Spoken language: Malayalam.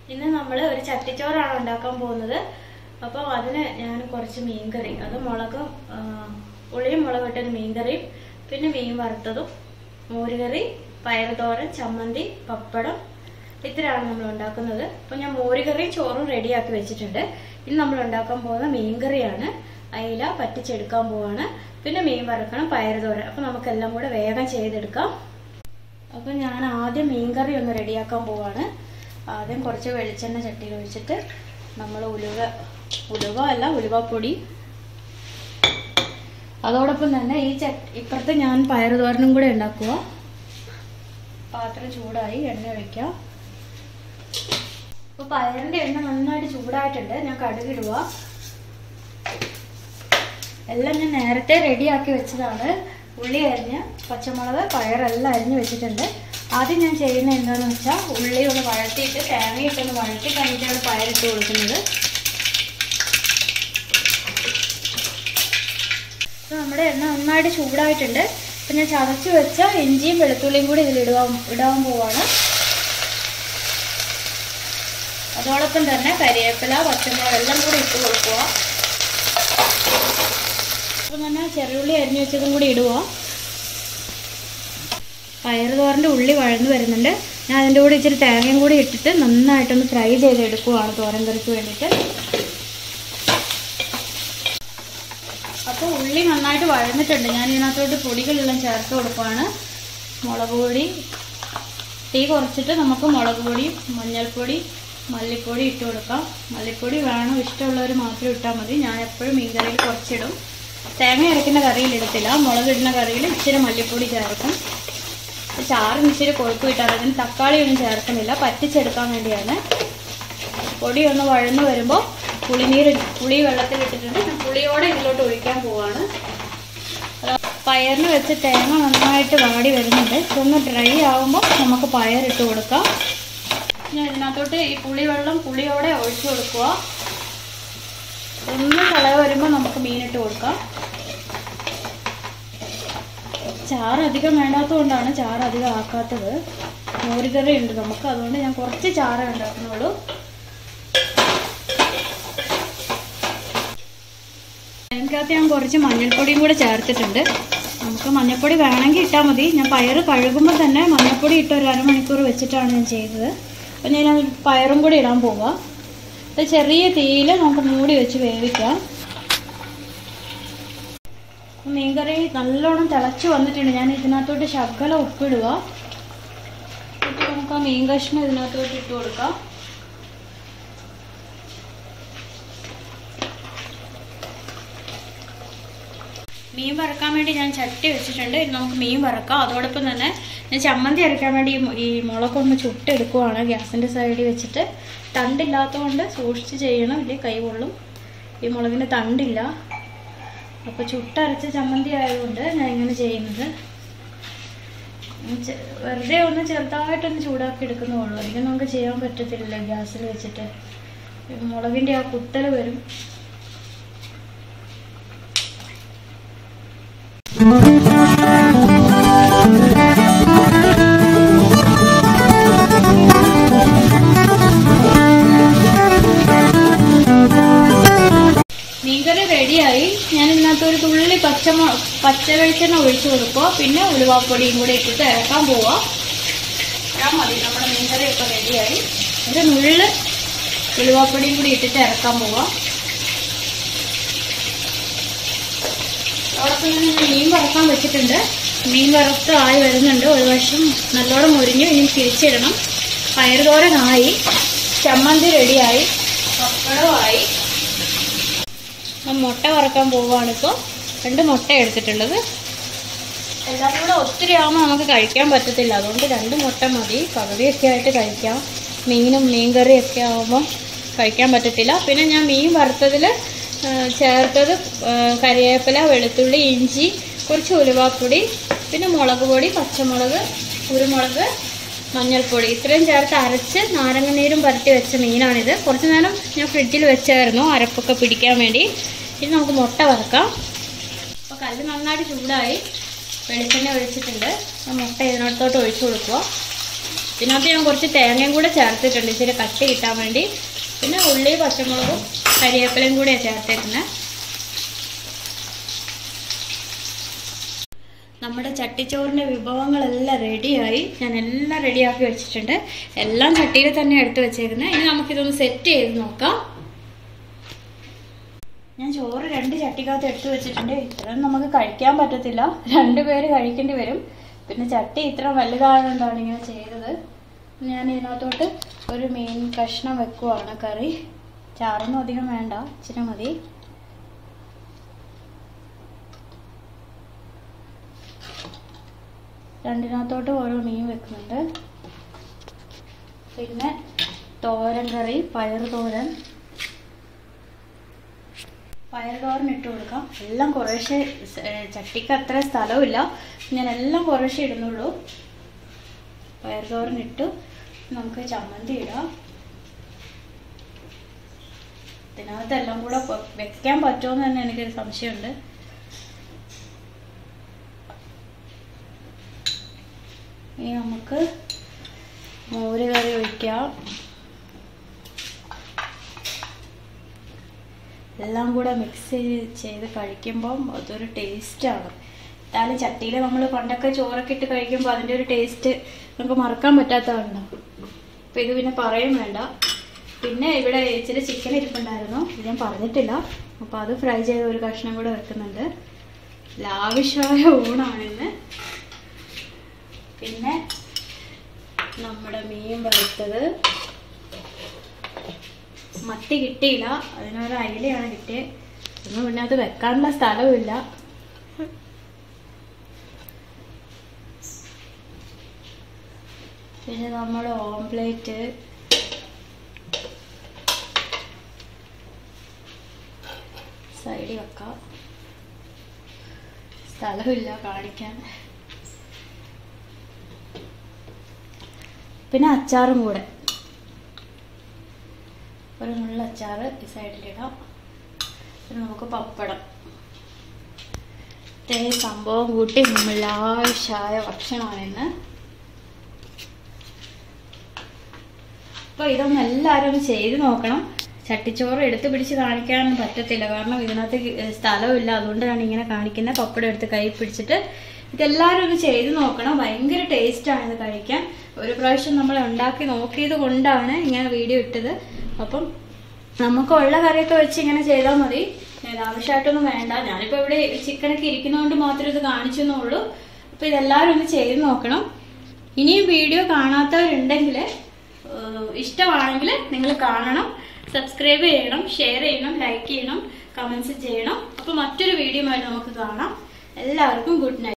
ഇന്ന് നമ്മൾ ഒരു ചട്ടിച്ചോറാണ് ഉണ്ടാക്കാൻ പോകുന്നത് അപ്പോൾ അതിന് ഞാൻ കുറച്ച് മീൻകറി അത് മുളകും ആ, ഉള്ളിയും മുളക് ഇട്ടൊരു മീൻകറിയും പിന്നെ മീൻ വറുത്തതും മോരുകറി പയറുതോരൻ ചമ്മന്തി പപ്പടം ഇത്രയാണ് നമ്മൾ ഉണ്ടാക്കുന്നത് അപ്പോൾ ഞാൻ മോരുകറിയും ചോറും റെഡിയാക്കി വെച്ചിട്ടുണ്ട് ഇന്ന് നമ്മൾ ഉണ്ടാക്കാൻ പോകുന്ന മീൻകറിയാണ് അയില പറ്റിച്ചെടുക്കാൻ പോവാണ് പിന്നെ മീൻ വറുക്കണം പയറുതോരൻ അപ്പോൾ നമുക്കെല്ലാം കൂടെ വേഗം ചെയ്തെടുക്കാം അപ്പോൾ ഞാൻ ആദ്യം മീൻകറി ഒന്ന് റെഡിയാക്കാൻ പോവാണ് ആദ്യം കുറച്ച് വെളിച്ചെണ്ണ ചട്ടിയിൽ ഒഴിച്ചിട്ട് നമ്മൾ ഉലുവ ഉലുവ അല്ല ഉലുവപ്പൊടി അതോടൊപ്പം തന്നെ ഈ ചട്ടി ഇപ്പുറത്ത് ഞാൻ പയറുതോരനും കൂടെ ഉണ്ടാക്കുക പാത്രം ചൂടായി എണ്ണ ഒഴിക്കാം അപ്പോൾ പയറിൻ്റെ എണ്ണ നന്നായിട്ട് ചൂടായിട്ടുണ്ട് ഞാൻ കടുകിടുക എല്ലാം ഞാൻ നേരത്തെ റെഡിയാക്കി വെച്ചതാണ് ഉള്ളി അരിഞ്ഞ് പച്ചമുളക് പയറെല്ലാം അരിഞ്ഞ് വെച്ചിട്ടുണ്ട് ആദ്യം ഞാൻ ചെയ്യുന്നത് എന്താണെന്ന് വെച്ചാൽ ഉള്ളി ഒന്ന് വഴറ്റിയിട്ട് തേങ്ങയിട്ടൊന്ന് വഴറ്റി കഴിഞ്ഞിട്ടാണ് പയറിട്ട് കൊടുക്കുന്നത് അപ്പോൾ നമ്മുടെ എണ്ണ നന്നായിട്ട് ചൂടായിട്ടുണ്ട് അപ്പം ഞാൻ ചതച്ച് വെച്ച ഇഞ്ചിയും വെളുത്തുള്ളിയും കൂടി ഇതിൽ ഇടുവാൻ ഇടാൻ പോവാണ് അതോടൊപ്പം തന്നെ കരിവേപ്പില പച്ചമുളക് എല്ലാം കൂടി ഇട്ട് കൊടുക്കുക അപ്പം തന്നെ ചെറിയുള്ളി അരിഞ്ഞു വെച്ചതും കൂടി ഇടുക പയറ് തോരൻ്റെ ഉള്ളി വഴന്ന് വരുന്നുണ്ട് ഞാൻ അതിൻ്റെ കൂടെ ഇച്ചിരി തേങ്ങയും കൂടി ഇട്ടിട്ട് നന്നായിട്ടൊന്ന് ഫ്രൈ ചെയ്തെടുക്കുവാണ് തോരൻ കറിക്ക് വേണ്ടിയിട്ട് അപ്പോൾ ഉള്ളി നന്നായിട്ട് വഴന്നിട്ടുണ്ട് ഞാൻ ഇതിനകത്തോട്ട് പൊടികളെല്ലാം ചേർത്ത് കൊടുക്കുവാണ് മുളക് പൊടി തീ കുറച്ചിട്ട് നമുക്ക് മുളക് പൊടി മഞ്ഞൾപ്പൊടി മല്ലിപ്പൊടി ഇട്ട് കൊടുക്കാം മല്ലിപ്പൊടി വേണം ഇഷ്ടമുള്ളവർ മാത്രം ഇട്ടാൽ മതി ഞാൻ എപ്പോഴും മീൻകറിയിൽ കുറച്ചിടും തേങ്ങ അരയ്ക്കുന്ന കറിയിൽ ഇടത്തില്ല മുളക് ഇടുന്ന കറിയിൽ ഇച്ചിരി മല്ലിപ്പൊടി ചേർക്കും ചാറിന് ഇച്ചിരി കൊഴുപ്പ് കിട്ടാറ് അതിന് തക്കാളി ഒന്നും ചേർക്കുന്നില്ല പറ്റിച്ചെടുക്കാൻ വേണ്ടിയാണ് പൊടി ഒന്ന് വഴന്ന് വരുമ്പോൾ പുളിനീര് പുളി വെള്ളത്തിൽ ഇട്ടിട്ടുണ്ട് ഞാൻ പുളിയോടെ ഇതിലോട്ട് ഒഴിക്കാൻ പോവാണ് പയറിന് വെച്ച് തേങ്ങ നന്നായിട്ട് വാടി വരുന്നുണ്ട് ഇതൊന്ന് ഡ്രൈ ആകുമ്പോൾ നമുക്ക് പയറിട്ട് കൊടുക്കാം ഞാൻ ഇതിനകത്തോട്ട് ഈ പുളിവെള്ളം പുളിയോടെ ഒഴിച്ചു കൊടുക്കുക ഒന്ന് കളവ് വരുമ്പോൾ നമുക്ക് മീനിട്ട് കൊടുക്കാം ചാറ് അധികം വേണ്ടാത്തതുകൊണ്ടാണ് ചാറ് അധികം ആക്കാത്തത് മോരുകറി ഉണ്ട് നമുക്ക് അതുകൊണ്ട് ഞാൻ കുറച്ച് ചാറ് ഉണ്ടാക്കുന്നുള്ളൂ അതിനകത്ത് ഞാൻ കുറച്ച് മഞ്ഞൾപ്പൊടിയും കൂടെ ചേർത്തിട്ടുണ്ട് നമുക്ക് മഞ്ഞൾപ്പൊടി വേണമെങ്കിൽ ഇട്ടാൽ മതി ഞാൻ പയറ് കഴുകുമ്പോൾ തന്നെ മഞ്ഞൾപ്പൊടി ഇട്ട് ഒരു അരമണിക്കൂർ വെച്ചിട്ടാണ് ഞാൻ ചെയ്തത് അപ്പം ഞാൻ അത് പയറും കൂടി ഇടാൻ പോവാം ഇത് ചെറിയ തീയിൽ നമുക്ക് മൂടി വെച്ച് വേവിക്കാം മീൻകറി നല്ലോണം തിളച്ച് വന്നിട്ടുണ്ട് ഞാൻ ഇതിനകത്തോട്ട് ശകലം ഉപ്പിടുക എന്നിട്ട് നമുക്ക് ആ മീൻ കഷ്ണം ഇതിനകത്തോട്ട് ഇട്ട് കൊടുക്കാം മീൻ വറക്കാൻ വേണ്ടി ഞാൻ ചട്ടി വെച്ചിട്ടുണ്ട് ഇനി നമുക്ക് മീൻ വറക്കാം അതോടൊപ്പം തന്നെ ഞാൻ ചമ്മന്തി അരയ്ക്കാൻ വേണ്ടി ഈ മു- ഈ മുളകൊന്ന് ചുട്ടെടുക്കുവാണ് ഗ്യാസിൻ്റെ സൈഡിൽ വെച്ചിട്ട് തണ്ടില്ലാത്തതുകൊണ്ട് സൂക്ഷിച്ച് ചെയ്യണം ഇല്ലേ കൈ കൊള്ളും ഈ മുളകിന് തണ്ടില്ല അപ്പോൾ ചുട്ടരച്ച ചമ്മന്തി ആയതുകൊണ്ട് ഞാൻ ഇങ്ങനെ ചെയ്യുന്നത് ഉം ചെ- വെറുതെ ഒന്ന് ചെറുതായിട്ടൊന്ന് ചൂടാക്കി എടുക്കുന്നുള്ളൂ അധികം നമുക്ക് ചെയ്യാൻ പറ്റത്തില്ല ഗ്യാസിൽ വെച്ചിട്ട് ഈ മുളകിൻ്റെ ആ കുത്തൽ വരും മീൻകറി റെഡിയായി ഞാൻ ഇതിനകത്ത് ഒരു തുള്ളി പച്ചമു പച്ച വെളിച്ചെണ്ണ ഒഴിച്ചു കൊടുക്കുക പിന്നെ ഉലുവാപ്പൊടിയും കൂടെ ഇട്ടിട്ട് ഇറക്കാൻ പോവുക ഇട്ടാൽ മതി നമ്മുടെ മീൻകറി ഒക്കെ റെഡിയായി ഒരു നുള്ള് ഉലുവാപ്പൊടിയും കൂടി ഇട്ടിട്ട് ഇറക്കാൻ പോവുക അതോടൊപ്പം ഞാൻ ഇന്ന് മീൻ വറക്കാൻ വെച്ചിട്ടുണ്ട് മീൻ വറുത്ത് ആയി വരുന്നുണ്ട് ഒരു വശം നല്ലോണം മുരിഞ്ഞു ഇനി തിരിച്ചിടണം പയറുതോരനായി ചമ്മന്തി റെഡിയായി പപ്പടമായി ഞാൻ മുട്ട വറക്കാൻ പോവുകയാണിപ്പോൾ രണ്ട് മുട്ട എടുത്തിട്ടുള്ളത് എല്ലാം കൂടെ ഒത്തിരി ആകുമ്പോൾ നമുക്ക് കഴിക്കാൻ പറ്റത്തില്ല അതുകൊണ്ട് രണ്ട് മുട്ട മതി പകുതിയൊക്കെ ആയിട്ട് കഴിക്കാം മീനും മീൻ കറിയൊക്കെ ആകുമ്പോൾ കഴിക്കാൻ പറ്റത്തില്ല പിന്നെ ഞാൻ മീൻ വറുത്തതിൽ ചേർത്തത് ആ, കറിവേപ്പില വെളുത്തുള്ളി ഇഞ്ചി കുറച്ച് ഉലുവാപ്പൊടി പിന്നെ മുളക് പൊടി പച്ചമുളക് കുരുമുളക് മഞ്ഞൾപ്പൊടി ഇത്രയും ചേർത്ത് അരച്ച് നാരങ്ങ നീരും പുരട്ടി വെച്ച മീനാണിത് കുറച്ച് നേരം ഞാൻ ഫ്രിഡ്ജിൽ വെച്ചായിരുന്നു അരപ്പൊക്കെ പിടിക്കാൻ വേണ്ടി ഇനി നമുക്ക് മുട്ട വറക്കാം അപ്പോൾ കല്ല് നന്നായിട്ട് ചൂടായി വെളിച്ചെണ്ണ ഒഴിച്ചിട്ടുണ്ട് ആ മുട്ട ഇതിനകത്തോട്ട് ഒഴിച്ചു കൊടുക്കുക ഇതിനകത്ത് ഞാൻ കുറച്ച് തേങ്ങയും കൂടെ ചേർത്തിട്ടുണ്ട് ഇച്ചിരി കട്ടി കിട്ടാൻ വേണ്ടി പിന്നെ ഉള്ളി പച്ചമുളകും കരിവേപ്പിലയും കൂടെയാണ് ചേർത്തേക്കുന്നത് നമ്മുടെ ചട്ടിച്ചോറിൻ്റെ വിഭവങ്ങളെല്ലാം റെഡിയായി ഞാൻ എല്ലാം റെഡിയാക്കി വെച്ചിട്ടുണ്ട് എല്ലാം ചട്ടിയിൽ തന്നെ എടുത്ത് വെച്ചേക്കുന്നത് ഇനി നമുക്കിതൊന്ന് സെറ്റ് ചെയ്ത് നോക്കാം ഞാൻ ചോറ് രണ്ട് ചട്ടിക്കകത്ത് എടുത്ത് വെച്ചിട്ടുണ്ട് ഇത്രയും നമുക്ക് കഴിക്കാൻ പറ്റത്തില്ല രണ്ട് പേര് കഴിക്കേണ്ടി വരും പിന്നെ ചട്ടി ഇത്ര വലുതായതുകൊണ്ടാണ് ഇങ്ങനെ ചെയ്തത് ഞാൻ ഇതിനകത്തോട്ട് ഒരു മീൻ കഷ്ണം വെക്കുവാണ് കറി ചാറൊന്നും അധികം വേണ്ട ഇച്ചിരി മതി രണ്ടിനകത്തോട്ട് ഓരോ മീൻ വെക്കുന്നുണ്ട് പിന്നെ തോരൻ കറി പയർ തോരൻ പയർ തോരൻ ഇട്ട് കൊടുക്കാം എല്ലാം കുറേശ്ശെ സ്- ഏ, ചട്ടിക്ക് അത്ര സ്ഥലമില്ല ഞാൻ എല്ലാം കുറേശ്ശെ ഇടുന്നുള്ളൂ പയർ തോരൻ ഇട്ട് നമുക്ക് ചമ്മന്തി ഇടാം ഇതിനകത്ത് എല്ലാം കൂടെ പൊ- വെക്കാൻ പറ്റുമോ തന്നെ എനിക്കൊരു സംശയമുണ്ട് ഇനി നമുക്ക് മോര് കറി ഒഴിക്കാം എല്ലാം കൂടെ മിക്സ് ചെയ്ത് കഴിക്കുമ്പം അതൊരു ടേസ്റ്റാണ് എന്തായാലും ചട്ടിയിൽ നമ്മൾ പണ്ടൊക്കെ ചോറൊക്കെ ഇട്ട് കഴിക്കുമ്പോൾ അതിൻ്റെ ഒരു ടേസ്റ്റ് നമുക്ക് മറക്കാൻ പറ്റാത്തതുണ്ടോ അപ്പം ഇത് പിന്നെ പറയും വേണ്ട പിന്നെ ഇവിടെ ഇച്ചിരി ചിക്കൻ ഇരിപ്പുണ്ടായിരുന്നു ഇത് ഞാൻ പറഞ്ഞിട്ടില്ല അപ്പോൾ അത് ഫ്രൈ ചെയ്ത ഒരു കഷ്ണം കൂടെ വെക്കുന്നുണ്ട് ലാവിഷമായ ഊണാണിന്ന് പിന്നെ നമ്മുടെ മീൻ വറുത്തത് മത്തി കിട്ടിയില്ല അതിനൊരു അയിലയാണ് കിട്ടിയത് ഒന്നും പിന്നെ അത് വെക്കാനുള്ള സ്ഥലവുമില്ല പിന്നെ നമ്മുടെ ഓംപ്ലേറ്റ് സൈഡിൽ വെക്കാം സ്ഥലമില്ല കാണിക്കാൻ പിന്നെ അച്ചാറും കൂടെ ഒരു നുള്ള അച്ചാറ് ഈ സൈഡിലിടാം പിന്നെ നമുക്ക് പപ്പടം ഇതേ സംഭവം കൂട്ടി ലാവിഷായ ഭക്ഷണമാണ് ഇന്ന് അപ്പോൾ ഇതൊന്നും എല്ലാവരും ഒന്ന് ചെയ്ത് നോക്കണം ചട്ടിച്ചോറ് എടുത്ത് പിടിച്ച് കാണിക്കാനൊന്നും പറ്റത്തില്ല കാരണം ഇതിനകത്ത് സ്ഥലമില്ല അതുകൊണ്ടാണ് ഇങ്ങനെ കാണിക്കുന്നത് പപ്പടം എടുത്ത് കൈ പിടിച്ചിട്ട് ഇതെല്ലാവരും ഒന്ന് ചെയ്ത് നോക്കണം ഭയങ്കര ടേസ്റ്റാണ് ഇത് കഴിക്കാൻ ഒരു പ്രാവശ്യം നമ്മൾ ഉണ്ടാക്കി നോക്കിയത് കൊണ്ടാണ് ഇങ്ങനെ വീഡിയോ ഇട്ടത് അപ്പം നമുക്കുള്ള കറിയൊക്കെ വെച്ച് ഇങ്ങനെ ചെയ്താൽ മതി ആവശ്യമായിട്ടൊന്നും വേണ്ട ഞാനിപ്പോൾ ഇവിടെ ചിക്കനൊക്കെ ഇരിക്കുന്നതുകൊണ്ട് മാത്രമേ ഇത് കാണിച്ചു എന്നുള്ളൂ അപ്പോൾ ഇതെല്ലാവരും ഒന്ന് ചെയ്ത് നോക്കണം ഇനിയും വീഡിയോ കാണാത്തവരുണ്ടെങ്കിൽ ഇഷ്ടമാണെങ്കിൽ നിങ്ങൾ കാണണം സബ്സ്ക്രൈബ് ചെയ്യണം ഷെയർ ചെയ്യണം ലൈക്ക് ചെയ്യണം കമൻസ് ചെയ്യണം അപ്പോൾ മറ്റൊരു വീഡിയോ ആയിട്ട് നമുക്ക് കാണാം എല്ലാവർക്കും ഗുഡ് നൈറ്റ്